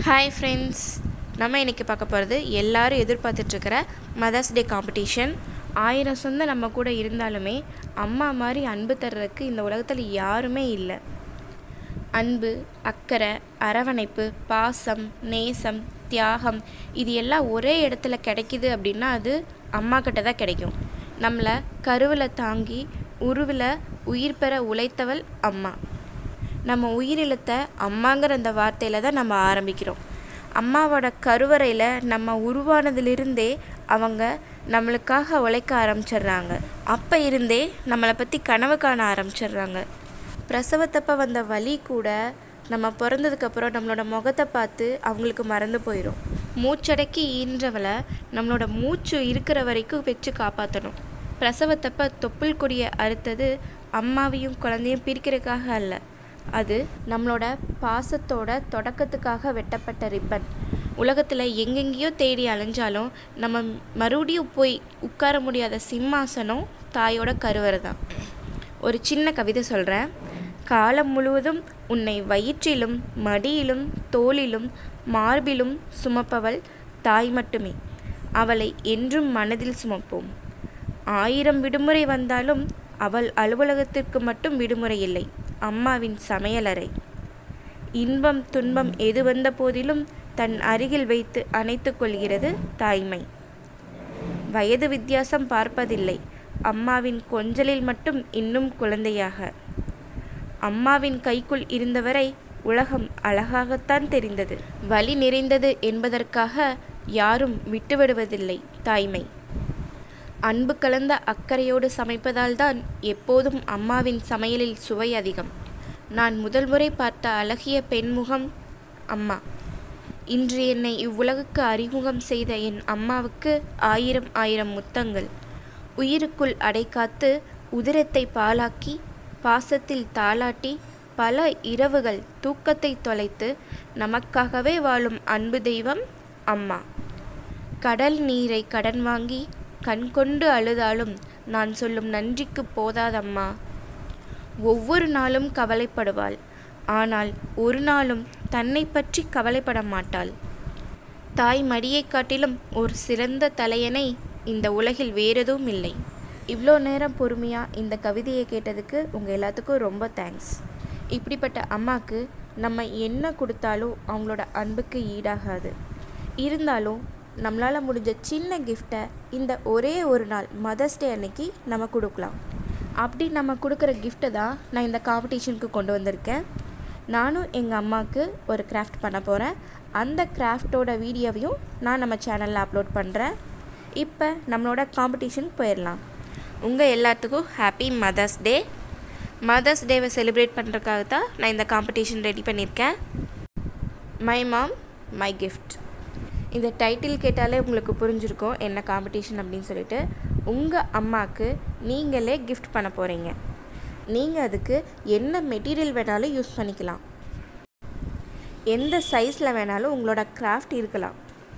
hi friends நம்ம இன்றைக்கி பார்க்க போகிறது எல்லாரும் எதிர்பார்த்துட்ருக்கிற மதர்ஸ் டே காம்படிஷன் ஆயிரம் சொந்தம் நம்ம கூட இருந்தாலுமே அம்மா மாதிரி அன்பு தர்றதுக்கு இந்த உலகத்தில் யாருமே இல்லை அன்பு அக்கறை அரவணைப்பு பாசம் நேசம் தியாகம் இது எல்லாம் ஒரே இடத்துல கிடைக்குது அப்படின்னா அது அம்மா கிட்ட தான் கிடைக்கும் நம்மளை கருவில் தாங்கி உருவில் உயிர் பெற உழைத்தவள் அம்மா நம்ம உயிரிழத்த அம்மாங்கிற அந்த வார்த்தையில் தான் நம்ம ஆரம்பிக்கிறோம் அம்மாவோட கருவறையில் நம்ம உருவானதிலிருந்தே அவங்க நம்மளுக்காக உழைக்க ஆரம்பிச்சிடுறாங்க அப்போ இருந்தே நம்மளை பற்றி கனவு காண ஆரம்பிச்சிடுறாங்க பிரசவத்தப்ப வந்த வலி கூட நம்ம பிறந்ததுக்கப்புறம் நம்மளோட முகத்தை பார்த்து அவங்களுக்கு மறந்து போயிடும் மூச்சடக்கி ஈன்றவளை நம்மளோட மூச்சு இருக்கிற வரைக்கும் வச்சு காப்பாற்றணும் பிரசவத்தப்ப தொப்புள் கொடியை அறுத்தது அம்மாவையும் குழந்தையும் பிரிக்கிறதுக்காக அல்ல அது நம்மளோட பாசத்தோட தொடக்கத்துக்காக வெட்டப்பட்ட ரிப்பன் உலகத்தில் எங்கெங்கேயோ தேடி அலைஞ்சாலும் நம்ம மறுபடியும் போய் உட்கார முடியாத சிம்மாசனம் தாயோட கருவறை தான் ஒரு சின்ன கவிதை சொல்கிறேன் காலம் முழுவதும் உன்னை வயிற்றிலும் மடியிலும் தோளிலும் மார்பிலும் சுமப்பவள் தாய் மட்டுமே அவளை என்றும் மனதில் சுமப்போம் ஆயிரம் விடுமுறை வந்தாலும் அவள் அலுவலகத்திற்கு மட்டும் விடுமுறை இல்லை அம்மாவின் சமையலறை இன்பம் துன்பம் எது வந்த போதிலும் தன் அருகில் வைத்து அணைத்து கொள்கிறது தாய்மை வயது வித்தியாசம் பார்ப்பதில்லை அம்மாவின் கொஞ்சலில் மட்டும் இன்னும் குழந்தையாக அம்மாவின் கைக்குள் இருந்தவரை உலகம் அழகாகத்தான் தெரிந்தது வலி நிறைந்தது என்பதற்காக யாரும் விட்டுவிடுவதில்லை தாய்மை அன்பு கலந்த அக்கறையோடு சமைப்பதால் தான் எப்போதும் அம்மாவின் சமையலில் சுவை அதிகம் நான் முதல் முறை பார்த்த அழகிய பெண்முகம் அம்மா இன்று என்னை இவ்வுலகுக்கு அறிமுகம் செய்த என் அம்மாவுக்கு ஆயிரம் ஆயிரம் முத்தங்கள் உயிருக்குள் அடைக்காத்து உதிரத்தை பாலாக்கி பாசத்தில் தாளாட்டி பல இரவுகள் தூக்கத்தை தொலைத்து நமக்காகவே வாழும் அன்பு தெய்வம் அம்மா கடல் நீரை கடன் வாங்கி கண் கொண்டு அழுதாலும் நான் சொல்லும் நன்றிக்கு போதாதம்மா ஒவ்வொரு நாளும் கவலைப்படுவாள் ஆனால் ஒரு நாளும் தன்னை பற்றி கவலைப்பட மாட்டாள் தாய் மடியைக் காட்டிலும் ஒரு சிறந்த தலையனை இந்த உலகில் வேறெதுவும் இல்லை இவ்வளோ நேரம் பொறுமையாக இந்த கவிதையை கேட்டதுக்கு உங்கள் எல்லாத்துக்கும் ரொம்ப தேங்க்ஸ் இப்படிப்பட்ட அம்மாவுக்கு நம்ம என்ன கொடுத்தாலும் அவங்களோட அன்புக்கு ஈடாகாது இருந்தாலும் நம்மளால் முடிஞ்ச சின்ன கிஃப்டை இந்த ஒரே ஒரு நாள் மதர்ஸ் டே அன்னைக்கு நம்ம கொடுக்கலாம் அப்படி நம்ம கொடுக்குற கிஃப்ட்டை தான் நான் இந்த காம்படிஷனுக்கு கொண்டு வந்திருக்கேன் நானும் எங்கள் அம்மாவுக்கு ஒரு கிராஃப்ட் பண்ண போகிறேன் அந்த கிராஃப்டோட வீடியோவையும் நான் நம்ம சேனலில் அப்லோட் பண்ணுறேன் இப்போ நம்மளோட காம்படிஷன் போயிடலாம் உங்கள் எல்லாத்துக்கும் ஹாப்பி மதர்ஸ் டே மதர்ஸ் டேவை செலிப்ரேட் பண்ணுறதுக்காக தான் நான் இந்த காம்படிஷன் ரெடி பண்ணியிருக்கேன் மை மாம் மை கிஃப்ட் இந்த டைட்டில் கேட்டாலே உங்களுக்கு புரிஞ்சிருக்கும் என்ன காம்படிஷன் அப்படின்னு சொல்லிட்டு உங்கள் அம்மாவுக்கு நீங்களே கிஃப்ட் பண்ண போகிறீங்க நீங்கள் அதுக்கு என்ன மெட்டீரியல் வேணாலும் யூஸ் பண்ணிக்கலாம் எந்த சைஸில் வேணாலும் உங்களோட கிராஃப்ட் இருக்கலாம்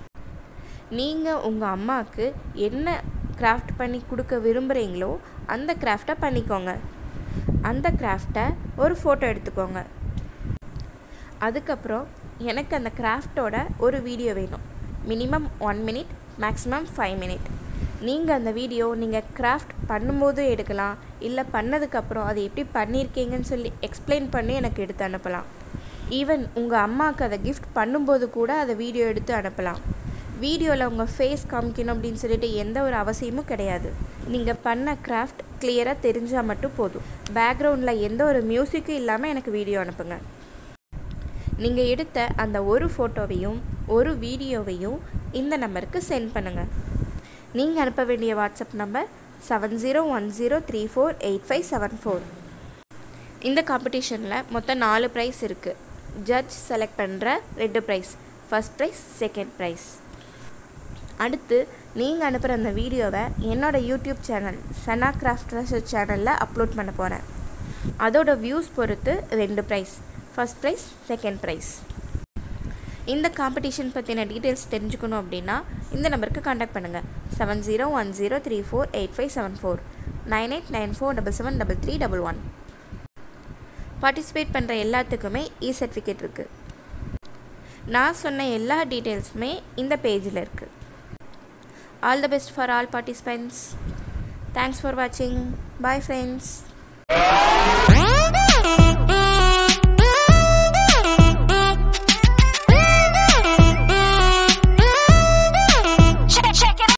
நீங்கள் உங்கள் அம்மாவுக்கு என்ன கிராஃப்ட் பண்ணி கொடுக்க விரும்புகிறீங்களோ அந்த கிராஃப்டை பண்ணிக்கோங்க அந்த கிராஃப்டை ஒரு ஃபோட்டோ எடுத்துக்கோங்க அதுக்கப்புறம் எனக்கு அந்த கிராஃப்டோட ஒரு வீடியோ வேணும் minimum one minute maximum five minute நீங்கள் அந்த வீடியோ நீங்கள் கிராஃப்ட் பண்ணும்போதும் எடுக்கலாம் இல்லை பண்ணதுக்கப்புறம் அதை எப்படி பண்ணியிருக்கீங்கன்னு சொல்லி எக்ஸ்பிளைன் பண்ணி எனக்கு எடுத்து அனுப்பலாம் ஈவன் உங்கள் அம்மாவுக்கு அதை கிஃப்ட் பண்ணும்போது கூட அதை வீடியோ எடுத்து அனுப்பலாம் வீடியோவில் உங்கள் ஃபேஸ் காமிக்கணும் அப்படின்னு சொல்லிட்டு எந்த ஒரு அவசியமும் கிடையாது நீங்கள் பண்ண கிராஃப்ட் கிளியராக தெரிஞ்சால் மட்டும் போதும் பேக்ரவுண்டில் எந்த ஒரு மியூசிக்கும் இல்லாமல் எனக்கு வீடியோ அனுப்புங்க நீங்கள் எடுத்த அந்த ஒரு ஃபோட்டோவையும் ஒரு வீடியோவையும் இந்த நம்பருக்கு சென்ட் பண்ணுங்கள் நீங்கள் அனுப்ப வேண்டிய WhatsApp number seven zero one zero three four eight five seven four இந்த காம்படிஷனில் மொத்தம் நாலு ப்ரைஸ் இருக்குது ஜட்ஜ் செலக்ட் பண்ணுற ரெண்டு prize first prize second prize அடுத்து நீங்கள் அனுப்புகிற அந்த வீடியோவை என்னோடய YouTube channel Sana craft research சேனலில் அப்லோட் பண்ண போகிறேன் அதோட வியூஸ் பொறுத்து ரெண்டு prize first prize second prize இந்த காம்படிஷன் பற்றின டீட்டெயில்ஸ் தெரிஞ்சுக்கணும் அப்படின்னா இந்த நம்பருக்கு காண்டாக்ட் பண்ணுங்கள் seven zero one zero three four eight five seven four nine eight nine four double seven double three double one participate பண்ணுற எல்லாத்துக்குமே இ சர்டிஃபிகேட் இருக்குது நான் சொன்ன எல்லா டீட்டெயில்ஸுமே இந்த பேஜில் இருக்குது all the best for all participants thanks for வாட்சிங் பாய் ஃப்ரெண்ட்ஸ்